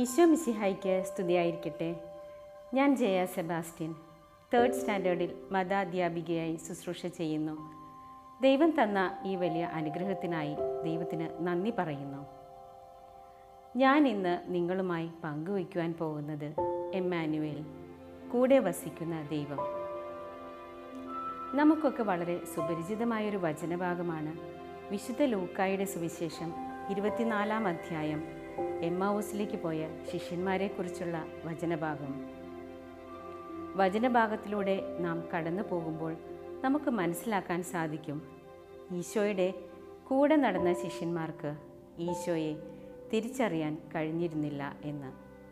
ഈശോ മിസിഹായിക്ക് സ്തുതിയായിരിക്കട്ടെ ഞാൻ ജയ സെബാസ്റ്റ്യൻ തേർഡ് സ്റ്റാൻഡേർഡിൽ മതാധ്യാപികയായി ശുശ്രൂഷ ചെയ്യുന്നു ദൈവം തന്ന ഈ വലിയ അനുഗ്രഹത്തിനായി ദൈവത്തിന് നന്ദി പറയുന്നു ഞാൻ ഇന്ന് നിങ്ങളുമായി പങ്കുവയ്ക്കുവാൻ പോകുന്നത് എമ്മാനുവേൽ കൂടെ വസിക്കുന്ന ദൈവം നമുക്കൊക്കെ വളരെ സുപരിചിതമായൊരു വചനഭാഗമാണ് വിശുദ്ധ ലൂക്കായുടെ സുവിശേഷം ഇരുപത്തിനാലാം അധ്യായം എമ്മാവൂസിലേക്ക് പോയ ശിഷ്യന്മാരെക്കുറിച്ചുള്ള വചനഭാഗം വചനഭാഗത്തിലൂടെ നാം കടന്നു പോകുമ്പോൾ നമുക്ക് മനസ്സിലാക്കാൻ സാധിക്കും ഈശോയുടെ കൂടെ നടന്ന ശിഷ്യന്മാർക്ക് ഈശോയെ തിരിച്ചറിയാൻ കഴിഞ്ഞിരുന്നില്ല എന്ന്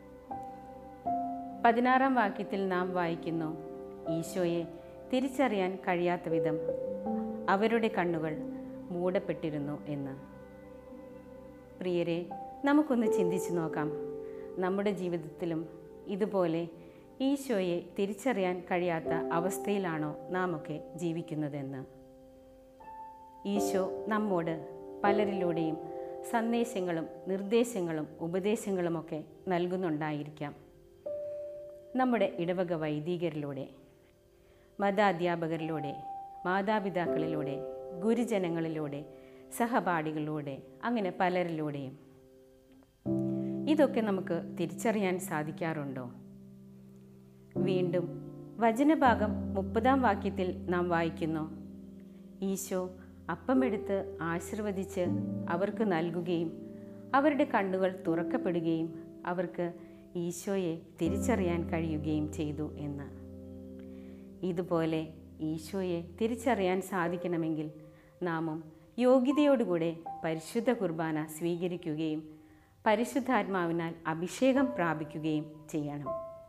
പതിനാറാം വാക്യത്തിൽ നാം വായിക്കുന്നു ഈശോയെ തിരിച്ചറിയാൻ കഴിയാത്ത വിധം അവരുടെ കണ്ണുകൾ മൂടപ്പെട്ടിരുന്നു എന്ന് പ്രിയരെ നമുക്കൊന്ന് ചിന്തിച്ചു നോക്കാം നമ്മുടെ ജീവിതത്തിലും ഇതുപോലെ ഈശോയെ തിരിച്ചറിയാൻ കഴിയാത്ത അവസ്ഥയിലാണോ നാമൊക്കെ ജീവിക്കുന്നതെന്ന് ഈശോ നമ്മോട് പലരിലൂടെയും സന്ദേശങ്ങളും നിർദ്ദേശങ്ങളും ഉപദേശങ്ങളുമൊക്കെ നൽകുന്നുണ്ടായിരിക്കാം നമ്മുടെ ഇടവക വൈദികരിലൂടെ മതാധ്യാപകരിലൂടെ മാതാപിതാക്കളിലൂടെ ഗുരുജനങ്ങളിലൂടെ സഹപാഠികളിലൂടെ അങ്ങനെ പലരിലൂടെയും ഇതൊക്കെ നമുക്ക് തിരിച്ചറിയാൻ സാധിക്കാറുണ്ടോ വീണ്ടും വചനഭാഗം മുപ്പതാം വാക്യത്തിൽ നാം വായിക്കുന്നു ഈശോ അപ്പമെടുത്ത് ആശീർവദിച്ച് അവർക്ക് നൽകുകയും അവരുടെ കണ്ണുകൾ തുറക്കപ്പെടുകയും അവർക്ക് ഈശോയെ തിരിച്ചറിയാൻ കഴിയുകയും ചെയ്തു എന്ന് ഇതുപോലെ ഈശോയെ തിരിച്ചറിയാൻ സാധിക്കണമെങ്കിൽ നാമും യോഗ്യതയോടുകൂടെ പരിശുദ്ധ കുർബാന സ്വീകരിക്കുകയും പരിശുദ്ധാത്മാവിനാൽ അഭിഷേകം പ്രാപിക്കുകയും ചെയ്യണം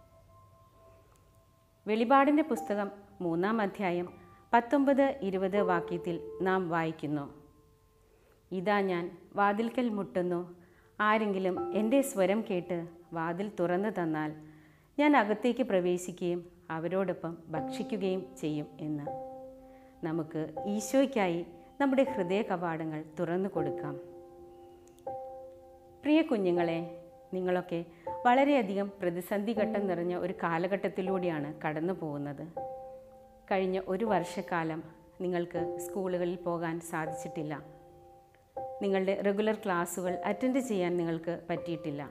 വെളിപാടിൻ്റെ പുസ്തകം മൂന്നാം അധ്യായം പത്തൊമ്പത് ഇരുപത് വാക്യത്തിൽ നാം വായിക്കുന്നു ഇതാ ഞാൻ വാതിൽക്കൽ മുട്ടുന്നു ആരെങ്കിലും എൻ്റെ സ്വരം കേട്ട് വാതിൽ തുറന്നു തന്നാൽ ഞാൻ അകത്തേക്ക് പ്രവേശിക്കുകയും അവരോടൊപ്പം ഭക്ഷിക്കുകയും ചെയ്യും എന്ന് നമുക്ക് ഈശോയ്ക്കായി നമ്മുടെ ഹൃദയ കവാടങ്ങൾ തുറന്നു കൊടുക്കാം പ്രിയ കുഞ്ഞുങ്ങളെ നിങ്ങളൊക്കെ വളരെയധികം പ്രതിസന്ധി ഘട്ടം നിറഞ്ഞ ഒരു കാലഘട്ടത്തിലൂടെയാണ് കടന്നു പോകുന്നത് കഴിഞ്ഞ ഒരു വർഷക്കാലം നിങ്ങൾക്ക് സ്കൂളുകളിൽ പോകാൻ സാധിച്ചിട്ടില്ല നിങ്ങളുടെ റെഗുലർ ക്ലാസ്സുകൾ അറ്റൻഡ് ചെയ്യാൻ നിങ്ങൾക്ക് പറ്റിയിട്ടില്ല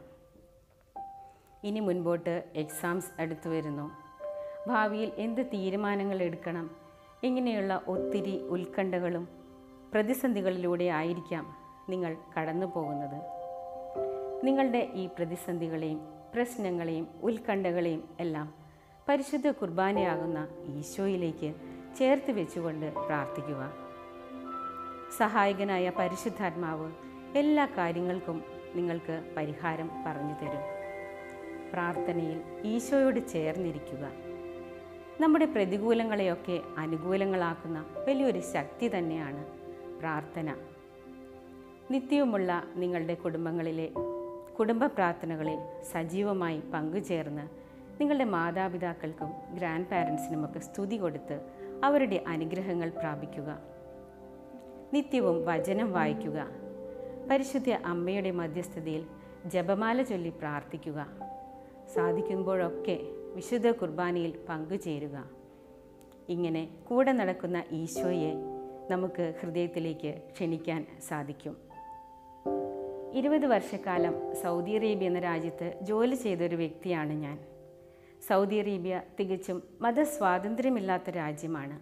ഇനി മുൻപോട്ട് എക്സാംസ് അടുത്തു വരുന്നു ഭാവിയിൽ എന്ത് തീരുമാനങ്ങൾ എടുക്കണം ഇങ്ങനെയുള്ള ഒത്തിരി ഉത്കണ്ഠകളും പ്രതിസന്ധികളിലൂടെ ആയിരിക്കാം നിങ്ങൾ കടന്നു പോകുന്നത് നിങ്ങളുടെ ഈ പ്രതിസന്ധികളെയും പ്രശ്നങ്ങളെയും ഉത്കണ്ഠകളെയും എല്ലാം പരിശുദ്ധ കുർബാനയാകുന്ന ഈശോയിലേക്ക് ചേർത്ത് വെച്ചുകൊണ്ട് പ്രാർത്ഥിക്കുക സഹായകനായ പരിശുദ്ധാത്മാവ് എല്ലാ കാര്യങ്ങൾക്കും നിങ്ങൾക്ക് പരിഹാരം പറഞ്ഞു തരും പ്രാർത്ഥനയിൽ ഈശോയോട് ചേർന്നിരിക്കുക നമ്മുടെ പ്രതികൂലങ്ങളെയൊക്കെ അനുകൂലങ്ങളാക്കുന്ന വലിയൊരു ശക്തി തന്നെയാണ് പ്രാർത്ഥന നിത്യവുമുള്ള നിങ്ങളുടെ കുടുംബങ്ങളിലെ കുടുംബ പ്രാർത്ഥനകളിൽ സജീവമായി പങ്കുചേർന്ന് നിങ്ങളുടെ മാതാപിതാക്കൾക്കും ഗ്രാൻഡ് പാരൻസിനുമൊക്കെ സ്തുതി കൊടുത്ത് അവരുടെ അനുഗ്രഹങ്ങൾ പ്രാപിക്കുക നിത്യവും വചനം വായിക്കുക പരിശുദ്ധ അമ്മയുടെ മധ്യസ്ഥതയിൽ ജപമാല ചൊല്ലി പ്രാർത്ഥിക്കുക സാധിക്കുമ്പോഴൊക്കെ വിശുദ്ധ കുർബാനയിൽ പങ്കുചേരുക ഇങ്ങനെ കൂടെ നടക്കുന്ന ഈശോയെ നമുക്ക് ഹൃദയത്തിലേക്ക് ക്ഷണിക്കാൻ സാധിക്കും ഇരുപത് വർഷക്കാലം സൗദി അറേബ്യ എന്ന രാജ്യത്ത് ജോലി ചെയ്തൊരു വ്യക്തിയാണ് ഞാൻ സൗദി അറേബ്യ തികച്ചും മതസ്വാതന്ത്ര്യമില്ലാത്ത രാജ്യമാണ്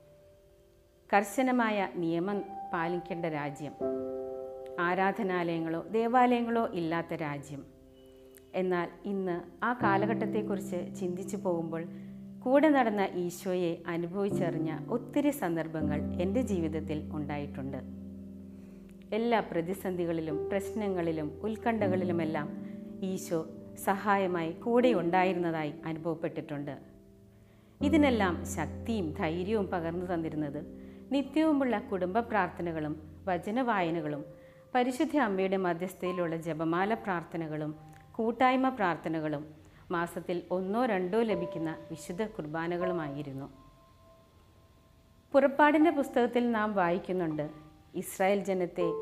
കർശനമായ നിയമം പാലിക്കേണ്ട രാജ്യം ആരാധനാലയങ്ങളോ ദേവാലയങ്ങളോ ഇല്ലാത്ത രാജ്യം എന്നാൽ ഇന്ന് ആ കാലഘട്ടത്തെക്കുറിച്ച് ചിന്തിച്ചു പോകുമ്പോൾ കൂടെ നടന്ന ഈശോയെ അനുഭവിച്ചറിഞ്ഞ ഒത്തിരി സന്ദർഭങ്ങൾ എൻ്റെ ജീവിതത്തിൽ ഉണ്ടായിട്ടുണ്ട് എല്ലാ പ്രതിസന്ധികളിലും പ്രശ്നങ്ങളിലും ഉത്കണ്ഠകളിലുമെല്ലാം ഈശോ സഹായമായി കൂടെ ഉണ്ടായിരുന്നതായി അനുഭവപ്പെട്ടിട്ടുണ്ട് ഇതിനെല്ലാം ശക്തിയും ധൈര്യവും പകർന്നു തന്നിരുന്നത് നിത്യവുമുള്ള കുടുംബ പ്രാർത്ഥനകളും വചനവായനകളും പരിശുദ്ധ അമ്മയുടെ മധ്യസ്ഥയിലുള്ള ജപമാല പ്രാർത്ഥനകളും കൂട്ടായ്മ പ്രാർത്ഥനകളും മാസത്തിൽ ഒന്നോ രണ്ടോ ലഭിക്കുന്ന വിശുദ്ധ കുർബാനകളുമായിരുന്നു പുറപ്പാടിൻ്റെ പുസ്തകത്തിൽ നാം വായിക്കുന്നുണ്ട് ഇസ്രായേൽ ജനത്തെ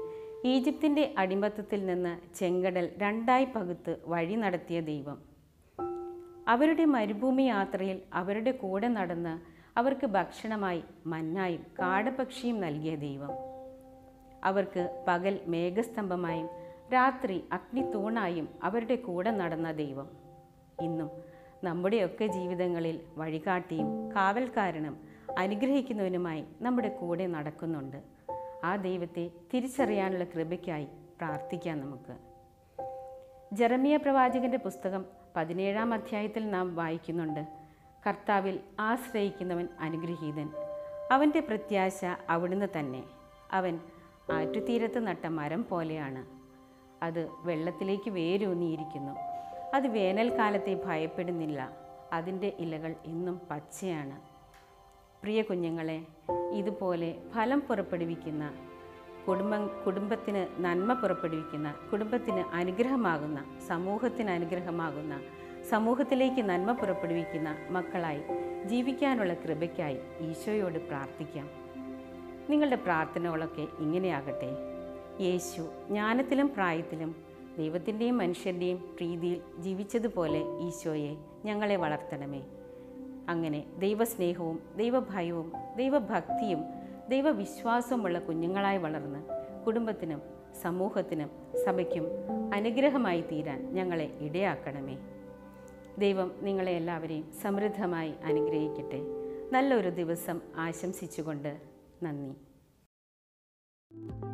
ഈജിപ്തിൻ്റെ അടിമത്തത്തിൽ നിന്ന് ചെങ്കടൽ രണ്ടായി പകുത്ത് വഴി നടത്തിയ ദൈവം അവരുടെ മരുഭൂമി യാത്രയിൽ അവരുടെ കൂടെ നടന്ന് അവർക്ക് ഭക്ഷണമായി മന്നായും കാടപക്ഷിയും നൽകിയ ദൈവം അവർക്ക് പകൽ മേഘസ്തംഭമായും രാത്രി അഗ്നിത്തൂണായും അവരുടെ കൂടെ നടന്ന ദൈവം ഇന്നും നമ്മുടെയൊക്കെ ജീവിതങ്ങളിൽ വഴികാട്ടിയും കാവൽക്കാരനും അനുഗ്രഹിക്കുന്നവനുമായി നമ്മുടെ കൂടെ നടക്കുന്നുണ്ട് ആ ദൈവത്തെ തിരിച്ചറിയാനുള്ള കൃപയ്ക്കായി പ്രാർത്ഥിക്കാം നമുക്ക് ജെറമിയ പ്രവാചകന്റെ പുസ്തകം പതിനേഴാം അധ്യായത്തിൽ നാം വായിക്കുന്നുണ്ട് കർത്താവിൽ ആശ്രയിക്കുന്നവൻ അനുഗ്രഹീതൻ അവൻ്റെ പ്രത്യാശ അവിടുന്ന് തന്നെ അവൻ ആറ്റുതീരത്ത് നട്ട മരം പോലെയാണ് അത് വെള്ളത്തിലേക്ക് വേരൂന്നിയിരിക്കുന്നു അത് വേനൽക്കാലത്തെ ഭയപ്പെടുന്നില്ല അതിൻ്റെ ഇലകൾ ഇന്നും പച്ചയാണ് പ്രിയ കുഞ്ഞുങ്ങളെ ഇതുപോലെ ഫലം പുറപ്പെടുവിക്കുന്ന കുടുംബ കുടുംബത്തിന് നന്മ പുറപ്പെടുവിക്കുന്ന കുടുംബത്തിന് അനുഗ്രഹമാകുന്ന സമൂഹത്തിന് അനുഗ്രഹമാകുന്ന സമൂഹത്തിലേക്ക് നന്മ പുറപ്പെടുവിക്കുന്ന മക്കളായി ജീവിക്കാനുള്ള കൃപയ്ക്കായി ഈശോയോട് പ്രാർത്ഥിക്കാം നിങ്ങളുടെ പ്രാർത്ഥനകളൊക്കെ ഇങ്ങനെയാകട്ടെ യേശു ജ്ഞാനത്തിലും പ്രായത്തിലും ദൈവത്തിൻ്റെയും മനുഷ്യൻ്റെയും പ്രീതിയിൽ ജീവിച്ചതുപോലെ ഈശോയെ ഞങ്ങളെ വളർത്തണമേ അങ്ങനെ ദൈവസ്നേഹവും ദൈവഭയവും ദൈവഭക്തിയും ദൈവവിശ്വാസവുമുള്ള കുഞ്ഞുങ്ങളായി വളർന്ന് കുടുംബത്തിനും സമൂഹത്തിനും സഭയ്ക്കും അനുഗ്രഹമായി തീരാൻ ഞങ്ങളെ ഇടയാക്കണമേ ദൈവം നിങ്ങളെ എല്ലാവരെയും സമൃദ്ധമായി അനുഗ്രഹിക്കട്ടെ നല്ലൊരു ദിവസം ആശംസിച്ചുകൊണ്ട് നന്ദി